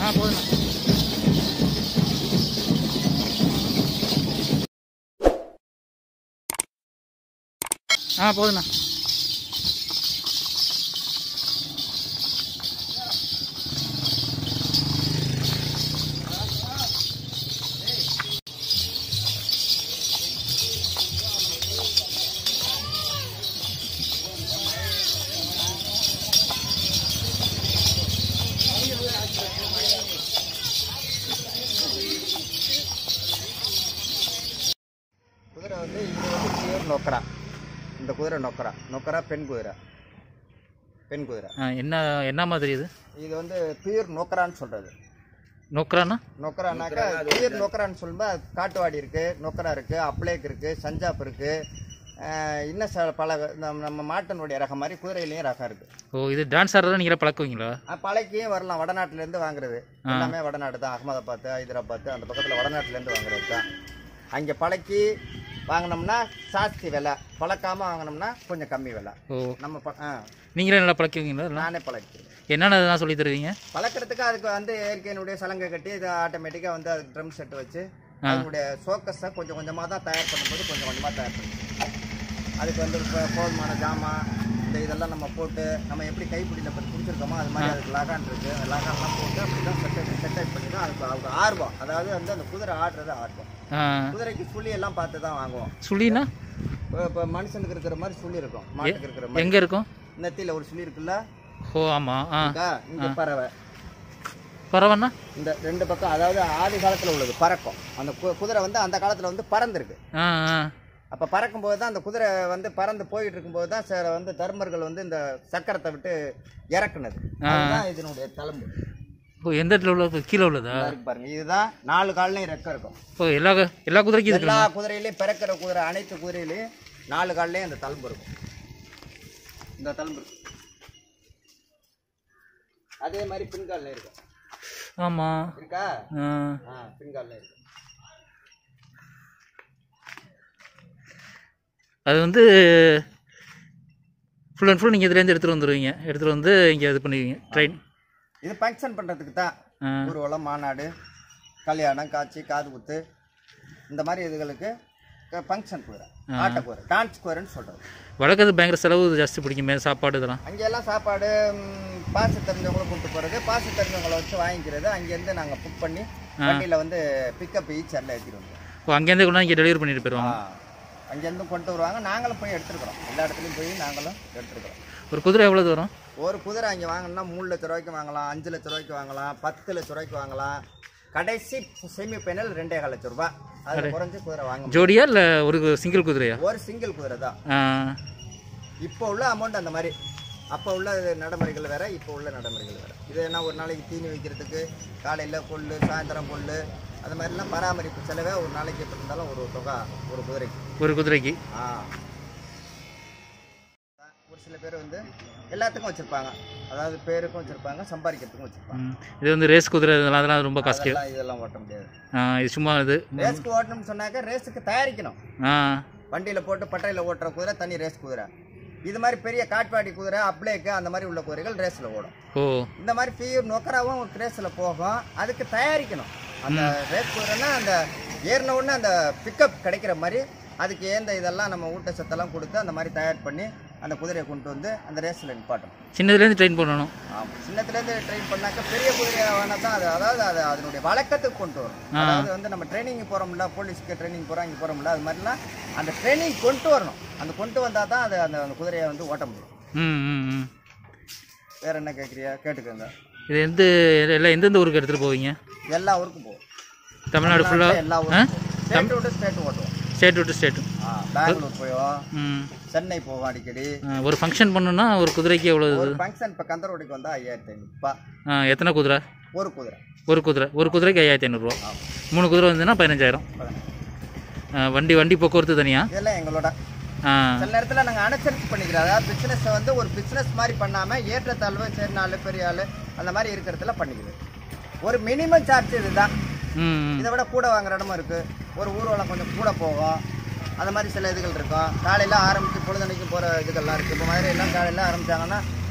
ஆ போதுண்ணா ஆ போதுண்ணா குதிரை வந்து இது வந்து பியூர் நொக்கரா இந்த குதிரை நொக்கரா நொக்கரா பெண் குதிரை பெண் குதிரை ஆ என்ன என்ன மாதிரி இது இது வந்து பியூர் நொக்கரான்னு சொல்றது நோக்கராண்ணா நொக்கரானாக்கா பியூர் நொக்கரான்னு சொல்லும்போது காட்டுவாடி இருக்கு நொக்கரா இருக்கு அப்ளேக் இருக்கு சஞ்சாப் இருக்கு ஆஹ் இன்னும் சில பல நம்ம நம்ம மாட்டினுடைய ரகம் மாதிரி குதிரையிலையும் ரகம் இருக்கு ஓ இது டான்ஸ் ஆடுறதா நீங்களே பழக்குவீங்களா ஆஹ் பழக்கியும் வரலாம் வடநாட்டுல இருந்து வாங்குறது எல்லாமே வடநாடு தான் அகமதாபாத் ஹைதராபாத் அந்த பக்கத்துல வடநாட்டுல இருந்து வாங்குறது தான் அங்க பழக்கி வாங்கினோம்னா ஜாஸ்தி விலை பழக்காம வாங்கினோம்னா கொஞ்சம் கம்மி விலை ஓ நம்ம ப- ஆ, நீங்களே நல்லா பழக்குவீங்களா இல்லை நானே பழக்கிறேன் என்னென்ன இதெல்லாம் சொல்லி தருவீங்க பழக்கிறதுக்கு அதுக்கு வந்து இயற்கையினுடைய சலங்கை கட்டி இது ஆட்டோமேட்டிக்காக வந்து அது ட்ரம் செட் வச்சு அதனுடைய சோக்கஸை கொஞ்சம் கொஞ்சமாக தான் தயார் பண்ணும்போது கொஞ்சம் கொஞ்சமாக தயார் பண்ணுவோம் அதுக்கு வந்து இப்போ போதுமான ஜாமான் இந்த இதெல்லாம் நம்ம போட்டு நம்ம எப்படி கைப்பிடியில் இப்போ பிடிச்சிருக்கோமோ அது மாதிரி அதுக்கு லாகான் இருக்குது அந்த லாகான்லாம் போட்டு அப்படி தான் செட்டை செட்டப் பண்ணி தான் அதுக்கு அவங்க ஆர்வம் அதாவது வந்து அந்த குதிரை ஆடுறது ஆர்வம் ஆ குதிரைக்கு சுழி எல்லாம் பார்த்து தான் வாங்குவோம் சுழினா இப்போ இப்போ மனுஷனுக்கு இருக்கிற மாதிரி சுழி இருக்கும் மாட்டுக்கு இருக்கிற மாதிரி எங்கே இருக்கும் நெத்தியில் ஒரு சுழி இருக்குல்ல ஓ ஆமாம் ஆ இருக்கா இங்கே பறவை பரவாண்ணா இந்த ரெண்டு பக்கம் அதாவது ஆதி காலத்தில் உள்ளது பறக்கும் அந்த கு- குதிரை வந்து அந்த காலத்தில் வந்து பறந்துருக்கு ஆ ஆ அப்போ பறக்கும்போது தான் அந்த குதிரை வந்து பறந்து போயிட்டு இருக்கும்போது தான் சில வந்து தர்மர்கள் வந்து இந்த சக்கரத்தை விட்டு இறக்குனது அதுதான் இதனுடைய தளம்பு ஓ எந்த இடத்துல உள்ள கீழே உள்ளதா இதா இருக்கு பாருங்க இதுதான் நாலு கால்லையும் ரெக்க இருக்கும் ஓ எல்லா எல்லா குதிரைக்கும் இது எல்லா குதிரையிலையும் பிறக்கிற குதிரை அனைத்து குதிரையிலையும் நாலு கால்லையும் அந்த தழும்பு இருக்கும் இந்த தழும்பு இருக்கு. அதே மாதிரி பின்காலில் இருக்கும் ஆமாம் இருக்கா ஆ ஆ பின்காலில் இருக்கும் அது வந்து ஃபுல் அண்ட் ஃபுல் நீங்கள் இதுலேருந்து எடுத்துகிட்டு வந்துடுவீங்க எடுத்துகிட்டு வந்து இங்கே இது பண்ணுவீங்க ட்ரெயின் இது ஃபங்க்ஷன் பண்ணுறதுக்கு தான் ஆ. ஊர்வலம் மாநாடு கல்யாணம் காட்சி காது குத்து இந்த மாதிரி இதுகளுக்கு ஃபங்க்ஷன் குதிரை ஆட்ட குதிரை டான்ஸ் குதிரைன்னு சொல்கிறது வழக்கத்து பயங்கர செலவு ஜாஸ்தி பிடிக்குமே சாப்பாடு இதெல்லாம் அங்கெல்லாம் சாப்பாடு ம், பாசு தெரிஞ்சவங்களை கூப்பிட்டு போகிறது பாசு தெரிஞ்சவங்களை வச்சு வாங்கிக்கிறது அங்கேருந்து நாங்கள் புக் பண்ணி வண்டியில் வந்து பிக்கப் ஈச்சரில் ஏற்றிட்டு வந்துடுவோம் ஓ அங்கேருந்து கொண்டு இங்கே டெலிவரி பண்ணிட்டு போயிடுவாங்க அங்கேருந்து கொண்டு வருவாங்க நாங்களும் போய் எடுத்துருக்குறோம் எல்லா இடத்துலையும் போய் நாங்களும் எடுத்துருக்குறோம் ஒரு குதிரை எவ்வளோ வரும் ஒரு குதிரை அங்கே வாங்கினா மூணு லட்ச ரூபாய்க்கு வாங்கலாம் அஞ்சு லட்ச ரூபாய்க்கு வாங்கலாம் பத்து லட்ச ரூபாய்க்கு வாங்கலாம் கடைசி செமி ஃபைனல் ரெண்டே கால் லட்ச ரூபாய் அது குறைஞ்சு குதிரை வாங்க முடியாது. ஜோடியா இல்லை ஒரு சிங்கிள் குதிரையா ஒரு சிங்கிள் குதிரை தான் ஆ இப்போ உள்ள அமௌண்ட் அந்த மாதிரி அப்போ உள்ள நடைமுறைகள் வேற இப்போ உள்ள நடைமுறைகள் வேற இது என்ன ஒரு நாளைக்கு தீனி வைக்கிறதுக்கு காலையில் கொள்ளு சாயந்தரம் கொள்ளு அது மாதிரிலாம் பராமரிப்பு செலவே ஒரு நாளைக்கு எப்படி இருந்தாலும் ஒரு தொகை ஒரு குதிரைக்கு ஒரு குதிரைக்கு ஆ ஒரு சில பேர் வந்து எல்லாத்துக்கும் வச்சுருப்பாங்க அதாவது பேருக்கும் வச்சுருப்பாங்க சம்பாதிக்கிறதுக்கும் வச்சுருப்பாங்க ம். இது வந்து ரேஸ் குதிரை இதெல்லாம் அதெல்லாம் ரொம்ப காஸ்ட்லி அதெல்லாம் இதெல்லாம் ஓட்ட முடியாது இது சும்மா இது ரேஸ்க்கு ஓட்டணும்னு சொன்னாக்க ரேஸுக்கு தயாரிக்கணும் ஆ வண்டியில் போட்டு பட்டையில் ஓட்டுற குதிரை தனி ரேஸ் குதிரை இது மாதிரி பெரிய காட்பாடி குதிரை அப்ளேக்கு அந்த மாதிரி உள்ள குதிரைகள் ரேஸில் ஓடும் ஓ இந்த மாதிரி பியூர் நொக்கராவும் ரேஸில் போகும் அதுக்கு தயாரிக்கணும் அந்த ரேஸ் குதிரைன்னா அந்த ஏறின உடனே அந்த பிக்கப் கிடைக்கிற மாதிரி அதுக்கு ஏந்த இதெல்லாம் நம்ம ஊட்டச்சத்தெல்லாம் கொடுத்து அந்த மாதிரி தயார் பண்ணி அந்த குதிரையை கொண்டு வந்து அந்த ரேஸில் நிப்பாட்டணும் சின்னதுலேருந்து ட்ரெயின் பண்ணணும் ஆமாம் சின்னத்துலேருந்து ட்ரெயின் பண்ணாக்க பெரிய குதிரையாக வேணா தான் அது அதாவது அது அதனுடைய வழக்கத்துக்கு கொண்டு வரும் அதாவது வந்து நம்ம ட்ரைனிங் போகிறோம்ல போலீஸ்க்கு ட்ரைனிங் போகிறோம் இங்கே போகிறோம்ல அது மாதிரிலாம் அந்த ட்ரைனிங் கொண்டு வரணும் அந்த கொண்டு வந்தால் தான் அது அந்த அந்த குதிரையை வந்து ஓட்ட முடியும் ம் ம் ம் வேற என்ன கேட்குறியா கேட்டுக்கோங்க இது எந்த எல்லாம் எந்தெந்த ஊருக்கு எடுத்துகிட்டு போவீங்க எல்லா ஊருக்கும் போகும் தமிழ்நாடு ஃபுல்லாக எல்லா ஊருக்கும் ஸ்டேட் விட்டு ஸ்டேட் ஓட்டுவோம் ஸ்டேட் விட்டு ஸ்டேட்டு ஆ, பெங்களூர் போவோம் ம் சென்னை போவோம் அடிக்கடி ஆ, ஒரு ஃபங்க்ஷன் பண்ணணும்னா ஒரு குதிரைக்கு எவ்வளோ ஒரு ஃபங்க்ஷன் இப்போ கந்தரோடிக்கு வந்தால் ஐயாயிரத்தி ஐநூறுபா ஆ, எத்தனை குதிரை ஒரு குதிரை ஒரு குதிரை ஒரு குதிரைக்கு ஐயாயிரத்தி ஐநூறுரூவா மூணு குதிரை வந்ததுன்னா பதினஞ்சாயிரம் ஆ, வண்டி வண்டி போக்குவரத்து தனியாக இதெல்லாம் எங்களோட சில நேரத்தில் நாங்கள் அனுசரித்து பண்ணிக்கிறோம் அதாவது பிஸ்னஸை வந்து ஒரு பிஸ்னஸ் மாதிரி பண்ணாமல் ஏற்றத்தாழ்வு சரி நாலு பெரிய ஆள் அந்த மாதிரி இருக்கிறதுல பண்ணிக்குது ஒரு மினிமம் சார்ஜ் இதுதான் ம் இதை விட கூட வாங்குற இடமும் இருக்குது ஒரு ஊர்வலம் கொஞ்சம் கூட போகும் அந்த மாதிரி சில இதுகள் இருக்கும் காலையில் ஆரம்பித்து பொழுதனைக்கும் போகிற இதுகள்லாம் இருக்குது இப்போ மதுரையெல்லாம் காலையில் ஆரம்பித்தாங்கன்னா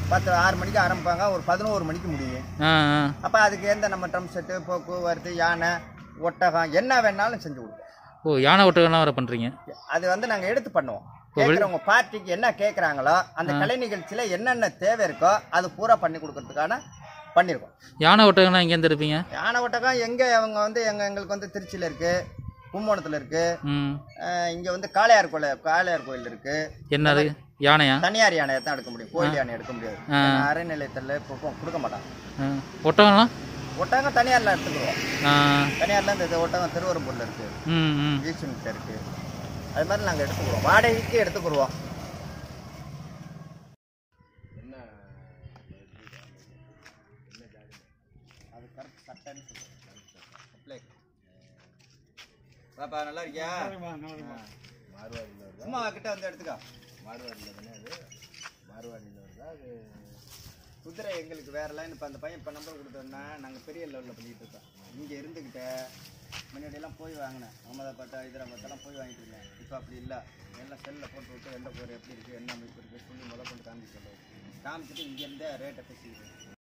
பத்து ஆறு மணிக்கு ஆரம்பிப்பாங்க ஒரு பதினோரு மணிக்கு முடியும் ஆ ஆ அப்போ அதுக்கு எந்த நம்ம ட்ரம் செட்டு போக்குவரத்து யானை ஒட்டகம் என்ன வேணாலும் செஞ்சு கொடுப்போம் ஓ யானை ஒட்டகம்லாம் வர பண்ணுறீங்க அது வந்து நாங்கள் எடுத்து பண்ணுவோம் கேட்குறவங்க பார்ட்டிக்கு என்ன கேட்குறாங்களோ அந்த கலை நிகழ்ச்சியில் என்னென்ன தேவை இருக்கோ அது பூரா பண்ணி கொடுக்கறதுக்கான பண்ணியிருக்கோம் யானை ஒட்டகம்லாம் எங்கேருந்து எடுப்பீங்க யானை ஒட்டகம் எங்கே அவங்க வந்து எங்க எங்களுக்கு வந்து திருச்சியில் இருக்குது கும்போணத்தில் இருக்குது ம் இங்கே வந்து காளையார் கோயில் காளையார் கோயில் இருக்குது என்னது யானையா தனியார் யானையை தான் எடுக்க முடியும் கோயில் யானை எடுக்க முடியாது ஏன்னா அறநிலையத்தில் கொடுக்க கொடுக்க மாட்டாங்க ஆ ஒட்டகம்லாம் ஒட்டகம் தனியாரில் எடுத்துக்குவோம் ஆ தனியாரில் இந்த ஒட்டகம் திருவரம்பூரில் இருக்குது ம் ம் ஈஸ்வன்கிட்ட இருக்குது அது மாதிரி நாங்கள் எடுத்துக்குறோம் வாடகைக்கு எடுத்துக்குருவோம் அது கரெக்ட் சட்டைன்னு சொல்லுவோம் பாப்பா நல்லா இருக்கியா சும்மா கிட்ட வந்து எடுத்துக்கோ குதிரை எங்களுக்கு வேற லைன் இப்போ அந்த பையன் இப்போ நம்பர் கொடுத்தோம்னா நாங்கள் பெரிய லெவலில் பண்ணிட்டு இருக்கோம் இங்கே இருந்துக்கிட்ட முன்னாடியெல்லாம் போய் வாங்கினேன் அகமதாபாத் ஹைதராபாத்தெல்லாம் போய் வாங்கிட்டு இருந்தேன் இப்போ அப்படி இல்லை எல்லாம் செல்லில் போட்டு விட்டு எந்த குதிரை எப்படி இருக்குது என்ன அமைப்பு இருக்குது சொல்லி முதல் கொண்டு காமிக்க சொல்லுவோம் காமிச்சிட்டு இங்கேருந்தே ரேட்டை பேசிக்கிட்டு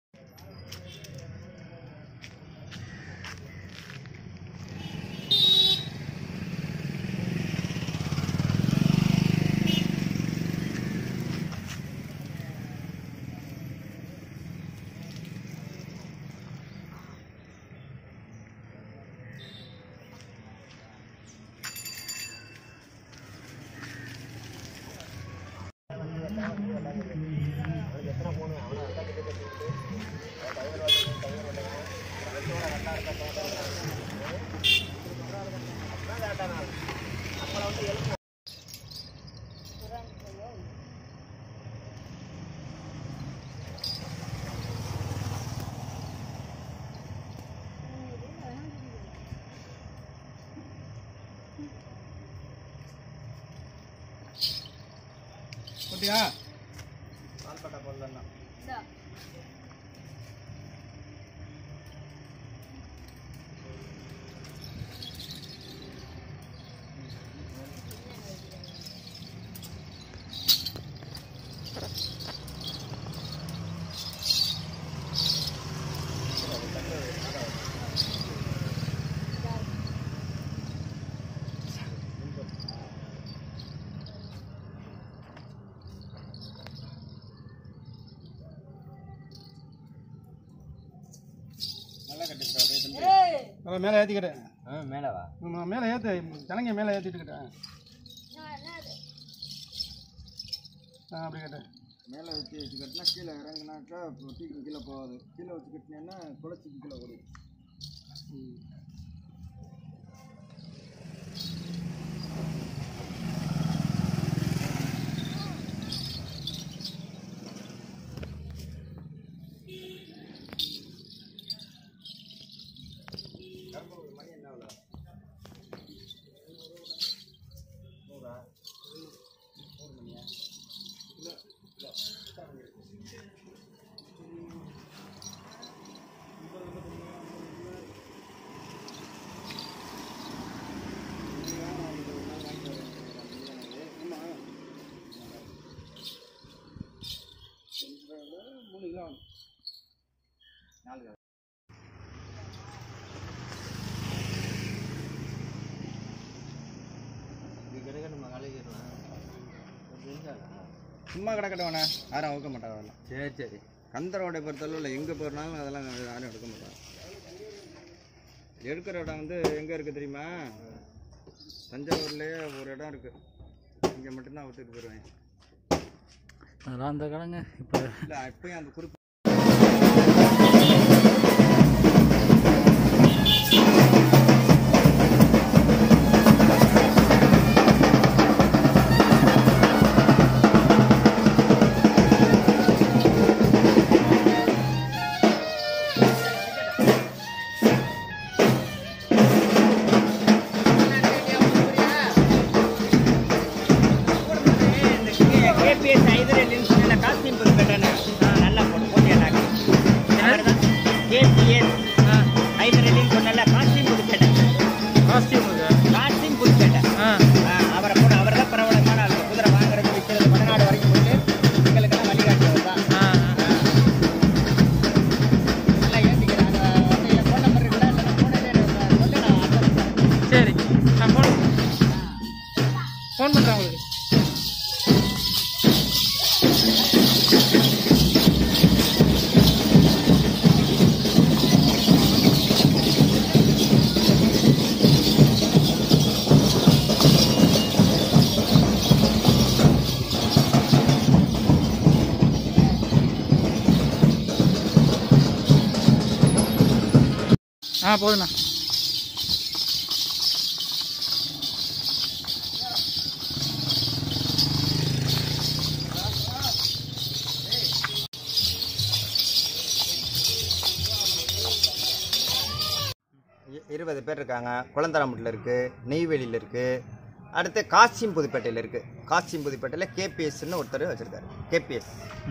பால்பட்டா கொள்ளலாம் நல்லா கட்டிக்கிட்டோம் அவன் மேலே ஏற்றிக்கிட்டேன் மேலவா மேலே ஏற்று ஜனங்க மேலே ஏற்றிட்டுக்கிட்டேன் ஆ அப்படி கேட்டேன் மேலே வச்சு வச்சு கட்டினா கீழே இறங்குனாக்கா டீக்கு கீழே போகாது கீழே வச்சு கட்டினேன்னா குளச்சிக்கு கீழே ஓடும் ம் மூணு கிலோ ஆகும். நாலு சும்மா கிடக்கட்டும் வேணா யாரும் அவுக்க மாட்டாங்க அதெல்லாம் சரி சரி கந்தரோட பொறுத்தளவில் எங்கே போகிறனாலும் அதெல்லாம் யாரும் எடுக்க மாட்டாங்க எடுக்கிற இடம் வந்து எங்கே இருக்குது தெரியுமா தஞ்சாவூர்லேயே ஒரு இடம் இருக்குது இங்கே மட்டும்தான் விட்டுட்டு போயிடுவேன் அதெல்லாம் அந்த கடைங்க இப்போ இல்லை அப்பயும் அந்த குறிப்பு கேபிஎஸ் ஐதர் காஸ்டியூம் நல்லா போட்டு சரி நான் ஃபோன் ஃபோன் பண்ணுறேன் உங்களுக்கு ஆ போதுண்ணா இ- இருபது பேர் இருக்காங்க குளந்தராம்பட்டில் இருக்குது நெய்வேலியில் இருக்குது அடுத்து காசிம் புதுப்பேட்டையில் இருக்குது காசிம் புதுப்பேட்டையில் கேபிஎஸ்ன்னு ஒருத்தர் வச்சுருக்காரு கேபிஎஸ்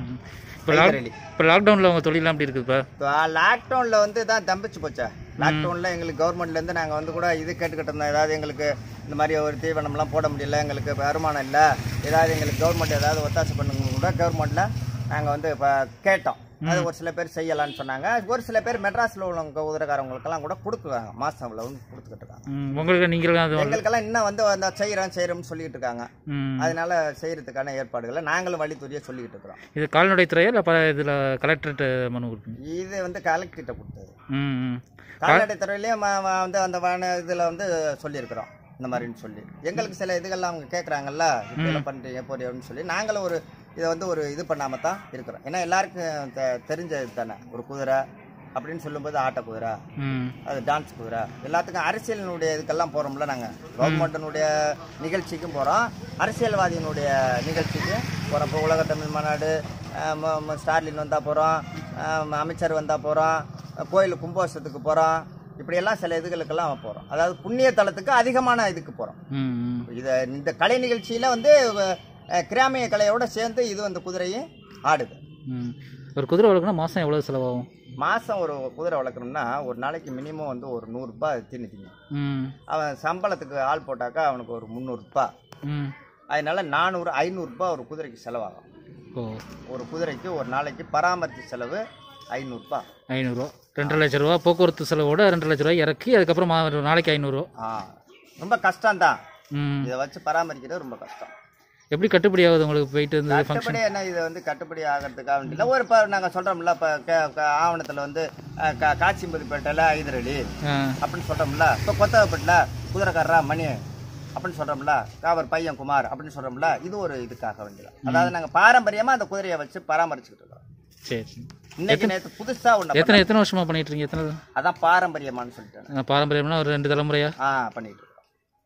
இப்போ லாக் இப்போ லாக்டவுனில் உங்கள் தொழிலாம் எப்படி இருக்குதுப்பா இப்போ லாக்டவுனில் வந்து தான் தம்பிச்சு போச்சா லாக்டவுனில் எங்களுக்கு கவர்மெண்ட்லேருந்து நாங்கள் வந்து கூட இது கேட்டுக்கிட்டு இருந்தோம் ஏதாவது எங்களுக்கு இந்த மாதிரி ஒரு தீவனம்லாம் போட முடியல எங்களுக்கு வருமானம் இல்லை ஏதாவது எங்களுக்கு கவர்மெண்ட் ஏதாவது ஒத்தாசை பண்ணுங்க கூட கவர்மெண்ட்டில் நாங்கள் வந்து இப்போ கேட்டோம் அது ஒரு சில பேர் செய்யலாம்னு சொன்னாங்க ஒரு சில பேர் மெட்ராஸில் உள்ளவங்க உதரக்காரவங்களுக்கெல்லாம் கூட கொடுக்குறாங்க மாதம் இவ்வளவுன்னு கொடுத்துக்கிட்டு இருக்காங்க ம், உங்களுக்கு நீங்களும் அது எங்களுக்கெல்லாம் இன்னும் வந்து அந்த செய்கிறோம் செய்கிறோம்னு சொல்லிட்டு இருக்காங்க ம் அதனால செய்யறதுக்கான ஏற்பாடுகளை நாங்களும் வழித்துறையை சொல்லிக்கிட்டு இருக்கிறோம் இது கால்நடைத்துறையா இல்லை ப இதில் கலெக்டர்கிட்ட மனு கொடுப்பீங்க இது வந்து கலெக்டர்கிட்ட கொடுத்தது ம் ம் கால்நடைத்துறையிலேயே ம- ம- வந்து அந்த வன இதில் வந்து சொல்லியிருக்கிறோம் இந்த மாதிரின்னு சொல்லி எங்களுக்கு சில இதுகள்லாம் அவங்க கேட்குறாங்கல்ல இப்படியெல்லாம் பண்ணுறீங்க போறீங்கன்னு சொல்லி நாங்களும் ஒரு இதை வந்து ஒரு இது பண்ணாமல் தான் இருக்கிறோம் ஏன்னா எல்லாருக்கும் தெ- தெரிஞ்சது தானே ஒரு குதிரை அப்படின்னு சொல்லும்போது ஆட்ட குதிரை ம் அது டான்ஸ் குதிரை எல்லாத்துக்கும் அரசியலினுடைய இதுக்கெல்லாம் போகிறோம்ல நாங்கள் கவர்மெண்ட்டினுடைய நிகழ்ச்சிக்கும் போகிறோம் அரசியல்வாதியினுடைய நிகழ்ச்சிக்கும் போகிறோம் இப்போ உலக தமிழ் மாநாடு அஹ் ம- ம- ஸ்டார்லின் வந்தால் போகிறோம் அமைச்சர் வந்தால் போகிறோம் கோயில் கும்பாபிஷத்துக்கு போகிறோம் இப்படியெல்லாம் சில இதுகளுக்கெல்லாம் போகிறோம் அதாவது புண்ணிய தலத்துக்கு அதிகமான இதுக்கு போகிறோம் ம் ம் இதை இந்த கலை நிகழ்ச்சியில் வந்து அஹ், கிராமிய கலையோட சேர்ந்து இது வந்து குதிரையும் ஆடுது ம் ஒரு குதிரை வளர்க்கணும் மாதம் எவ்வளோ செலவாகும் மாதம் ஒரு குதிரை வளர்க்கணும்னா ஒரு நாளைக்கு மினிமம் வந்து ஒரு நூறுரூபா தின்னு திங்கும் ம் அவன் சம்பளத்துக்கு ஆள் போட்டாக்கா அவனுக்கு ஒரு முந்நூறுரூபா ம் அதனால நானூறு ஐநூறுரூபா ஒரு குதிரைக்கு செலவாகும் ஓ ஒரு குதிரைக்கு ஒரு நாளைக்கு பராமரிப்பு செலவு ஐநூறுரூபா ஐநூறுரூவா ரெண்டரை லட்ச ரூபா போக்குவரத்து செலவோட ரெண்டரை லட்ச ரூபாய் இறக்கி அதுக்கப்புறம் மா- ஒரு நாளைக்கு ஐநூறுரூவா ஆ ரொம்ப கஷ்டம்தான் ம் இதை வச்சு பராமரிக்கிறது ரொம்ப கஷ்டம் எப்படி கட்டுப்படி ஆகுது உங்களுக்கு போயிட்டு இந்த ஃபங்க்ஷன் கட்டுப்படி என்ன இது வந்து கட்டுப்படி ஆகிறதுக்காக வேண்டிய ஒரு இப்போ நாங்கள் சொல்கிறோம்ல இப்போ ஆவணத்தில் வந்து அஹ், கா காட்சிம்பதிப்பேட்டையில் ஐதரளி ஆ அப்படின்னு சொல்கிறோம்ல இப்போ கொத்தவப்பட்டில் குதிரைக்காரரா மணி அப்படின்னு சொல்கிறோம்ல அவர் பையன் குமார் அப்படின்னு சொல்கிறோம்ல இது ஒரு இதுக்காக வேண்டியது அதாவது நாங்கள் பாரம்பரியமாக அந்த குதிரையை வச்சு பராமரிச்சுக்கிட்டு இருக்கோம் சரி சரி இன்னைக்கு நேற்று புதுசாக ஒன்று எத்தனை எத்தனை வருஷமாக பண்ணிட்டு இருக்கீங்க எத்தனை அதான் பாரம்பரியமான்னு சொல்லிட்டேன் ஆ, பாரம்பரியம்னா ஒரு ரெண்டு தலைமுறையா ஆ பண்ணிட்டு இருக்கோம்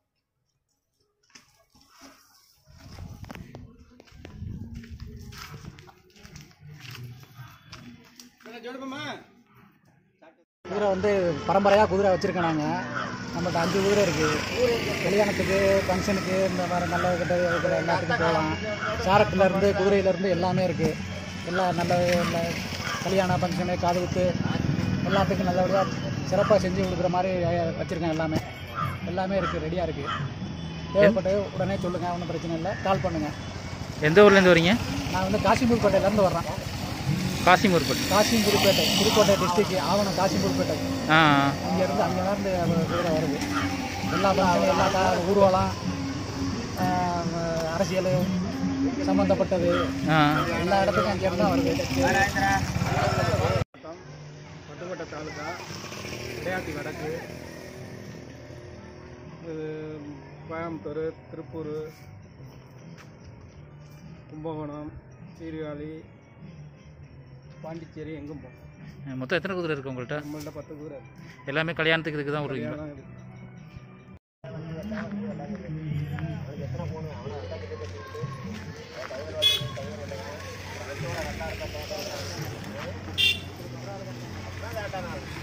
குதிரை வந்து பரம்பரையாக குதிரை வச்சுருக்கோம் நாங்கள் நம்மகிட்ட அஞ்சு குதிரை இருக்குது கல்யாணத்துக்கு ஃபங்க்ஷனுக்கு இந்த மாதிரி நல்ல கிட்ட இருக்கிற எல்லாத்துக்கும் போகலாம் சாரத்துலேருந்து குதிரையிலேருந்து எல்லாமே இருக்குது எல்லா நல்ல நல்ல கல்யாண ஃபங்க்ஷனு காது குத்து எல்லாத்துக்கும் நல்லபடியாக சிறப்பாக செஞ்சு கொடுக்குற மாதிரி வச்சுருக்கேன் எல்லாமே எல்லாமே இருக்குது ரெடியாக இருக்குது தேவைப்பட்டு உடனே சொல்லுங்கள் ஒன்றும் பிரச்சனை இல்லை கால் பண்ணுங்கள் எந்த ஊர்லேருந்து வரீங்க நான் வந்து காசிம்பூர்பேட்டையிலேருந்து வர்றேன் காசிமூர்பட் காசிம்பூர்பேட்டை புதுக்கோட்டை டிஸ்ட்ரிக்ட் ஆவணம் காசிம்பூர்பேட்டை ஆ அங்கேருந்து அங்கேருந்து குதிரை வருது எல்லா ஃபங்க்ஷனும் எல்லா கா ஊர்வலம் ஆஹ் அரசியல் சம்மந்தப்பட்டது ஆ எல்லா இடத்துக்கும் அங்கேருந்து தான் வருது பட்டுக்கோட்டை தாலுக்கா இடையாத்தி வடக்கு இது கோயம்புத்தூர் திருப்பூர் கும்பகோணம் சீர்காழி பாண்டிச்சேரி எங்கும் போகும் மொத்தம் எத்தனை குதிரை இருக்கு உங்கள்கிட்ட நம்மள்ட்ட பத்து குதிரை இருக்கு. எல்லாமே கல்யாணத்துக்கு இதுக்கு தான் வருவீங்களா தான் இருக்கு ஆ